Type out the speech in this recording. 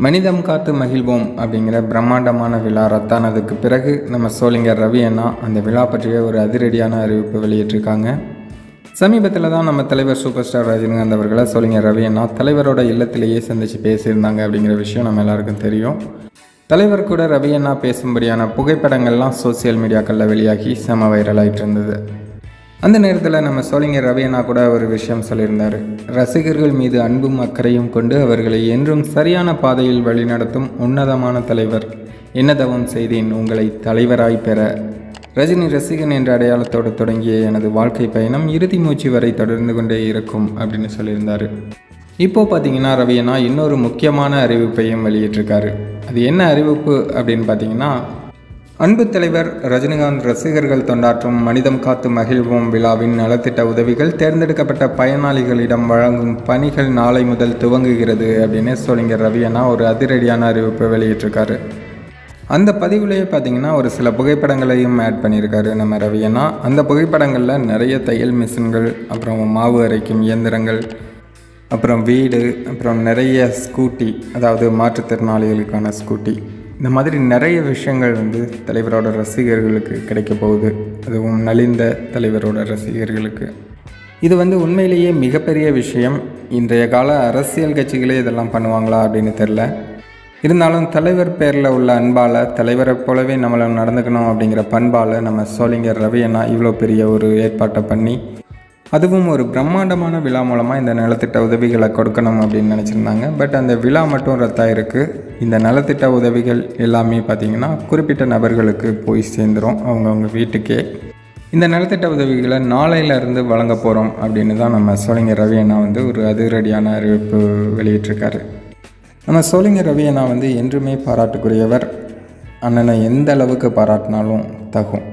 மனிதம் காத்து மகிழ்வோம் அப்படிங்கிற பிரம்மாண்டமான விழா ரத்தானதுக்கு பிறகு நம்ம சோளிங்கர் ரவி அண்ணா அந்த விழா பற்றிய ஒரு அதிரடியான அறிவிப்பு வெளியிட்டிருக்காங்க சமீபத்தில் தான் நம்ம தலைவர் சூப்பர் ஸ்டார் ரஜினிகாந்த் அவர்களை சோளிங்கர் ரவி அண்ணா தலைவரோட இல்லத்திலேயே சந்தித்து பேசியிருந்தாங்க அப்படிங்கிற விஷயம் நம்ம எல்லாருக்கும் தெரியும் தலைவர் கூட ரவி அண்ணா பேசும்படியான புகைப்படங்கள்லாம் சோசியல் மீடியாக்களில் வெளியாகி செம வைரலாகிட்டு இருந்தது அந்த நேரத்தில் நம்ம சோழிங்கர் ரவி அண்ணா கூட ஒரு விஷயம் சொல்லியிருந்தார் ரசிகர்கள் மீது அன்பும் அக்கறையும் கொண்டு அவர்களை என்றும் சரியான பாதையில் வழிநடத்தும் உன்னதமான தலைவர் என்ன தவம் செய்தேன் உங்களை தலைவராய் பெற ரஜினி ரசிகன் என்ற அடையாளத்தோடு தொடங்கிய எனது வாழ்க்கை பயணம் இறுதி மூச்சு வரை தொடர்ந்து கொண்டே இருக்கும் அப்படின்னு சொல்லியிருந்தார் இப்போ பார்த்தீங்கன்னா ரவி அண்ணா இன்னொரு முக்கியமான அறிவிப்பையும் வெளியிட்டிருக்காரு அது என்ன அறிவிப்பு அப்படின்னு பார்த்தீங்கன்னா அன்பு தலைவர் ரஜினிகாந்த் ரசிகர்கள் தொண்டாற்றும் மனிதம் காத்து மகிழ்வோம் விழாவின் நலத்திட்ட உதவிகள் தேர்ந்தெடுக்கப்பட்ட பயனாளிகளிடம் வழங்கும் பணிகள் நாளை முதல் துவங்குகிறது அப்படின்னு சோழிங்கர் ரவி அண்ணா ஒரு அதிரடியான அறிவிப்பை வெளியிட்டிருக்காரு அந்த பதிவுலேயே பார்த்தீங்கன்னா ஒரு சில புகைப்படங்களையும் ஆட் பண்ணியிருக்காரு நம்ம ரவி அண்ணா அந்த புகைப்படங்களில் நிறைய தையல் மிஷின்கள் அப்புறம் மாவு அரைக்கும் இயந்திரங்கள் அப்புறம் வீடு அப்புறம் நிறைய ஸ்கூட்டி அதாவது மாற்றுத்திறனாளிகளுக்கான ஸ்கூட்டி இந்த மாதிரி நிறைய விஷயங்கள் வந்து தலைவரோட ரசிகர்களுக்கு கிடைக்க போகுது அதுவும் நலிந்த தலைவரோட ரசிகர்களுக்கு இது வந்து உண்மையிலேயே மிகப்பெரிய விஷயம் இன்றைய கால அரசியல் கட்சிகளே இதெல்லாம் பண்ணுவாங்களா அப்படின்னு தெரில இருந்தாலும் தலைவர் பேரில் உள்ள அன்பால் தலைவரை போலவே நம்மளும் நடந்துக்கணும் அப்படிங்கிற பண்பால் நம்ம சோழிங்கர் ரவி அண்ணா இவ்வளோ பெரிய ஒரு ஏற்பாட்டை பண்ணி அதுவும் ஒரு பிரம்மாண்டமான விழா மூலமாக இந்த நலத்திட்ட உதவிகளை கொடுக்கணும் அப்படின்னு நினச்சிருந்தாங்க பட் அந்த விழா மட்டும் ரத்தாயிருக்கு இந்த நலத்திட்ட உதவிகள் எல்லாமே பார்த்திங்கன்னா குறிப்பிட்ட நபர்களுக்கு போய் சேர்ந்துடும் அவங்கவுங்க வீட்டுக்கே இந்த நலத்திட்ட உதவிகளை நாளையிலேருந்து வழங்க போகிறோம் அப்படின்னு தான் நம்ம சோழிங்கர் ரவி அண்ணா வந்து ஒரு அதிரடியான அறிவிப்பு வெளியிட்டிருக்காரு நம்ம சோழிங்கர் ரவி அண்ணா வந்து என்றுமே பாராட்டுக்குரியவர் அண்ணனை எந்த அளவுக்கு பாராட்டினாலும் தகும்